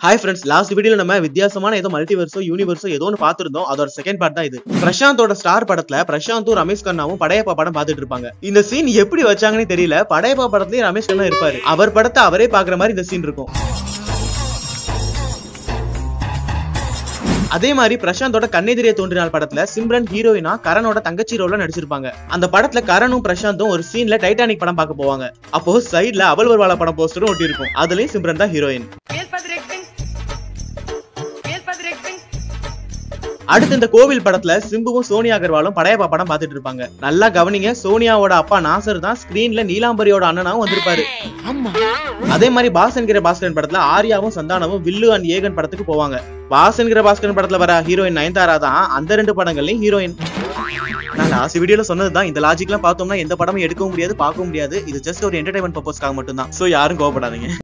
Hi friends last வீடியோல நம்ம வித்தியாசமான ஏதோ மல்டிவர்ஸோ யூனிவர்ஸோ ஏதோ ஒன்று பார்த்திருந்தோம் அதோட செகண்ட் பார்ட் தான் இது பிரசாந்தோட ஸ்டார் படத்துல பிரசாந்தும் ரமேஷ் கண்ணாவும் படையப்பா படம் பார்த்துட்டு இருப்பாங்க இந்த சீன் எப்படி வச்சாங்கன்னு தெரியல படையப்பா படத்துலயும் ரமேஷ் கண்ணா இருப்பாரு அவர் படத்தை அவரே பாக்குற மாதிரி இந்த சீன் இருக்கும் அதே மாதிரி பிரசாந்தோட கண்ணெதிரே தோன்றினால் படத்துல சிம்ரன் ஹீரோயினா கரனோட தங்கச்சி ரோல்ல நடிச்சிருப்பாங்க அந்த படத்துல கரனும் பிரசாந்தும் ஒரு சீன்ல டைட்டானிக் படம் பார்க்க போவாங்க அப்போ சைடுல அவள் வருவாள படம் போஸ்டரும் ஒட்டி இருக்கும் அதுலயும் சிம்ரன் தான் heroine Male Padre acting. Male Padre acting. அடுத்து இந்த கோவில் படத்துல சிம்புவும் சோனியா அகர்வாலும் படையப்பா படம் பார்த்துட்டு இருப்பாங்க நல்லா கவனிங்க சோனியாவோட அப்பா நாசர் தான் ஸ்கிரீன்ல நீலாம்பரியோட அண்ணனாவும் வந்திருப்பாரு அதே மாதிரி பாஸ் என்கிற பாஸ்கரன் படத்துல ஆர்யாவும் சந்தானமும் வில்லு அண்ட் ஏகன் படத்துக்கு போவாங்க பாஸ் என்கிற பாஸ்கரன் படத்துல வர ஹீரோயின் நயன்தாரா தான் அந்த ரெண்டு படங்கள்லயும் ஹீரோயின் நான் லாஸ்ட் வீடியோல சொன்னதுதான் இந்த லாஜிக்லாம் பார்த்தோம்னா எந்த படமும் எடுக்கவும் முடியாது பார்க்கவும் முடியாது இது ஜஸ்ட் ஒரு என்டர்டைன்மெண்ட் பர்பஸ்க்காக மட்டும் தான் சோ யாரும் கோவப்படாதீங்க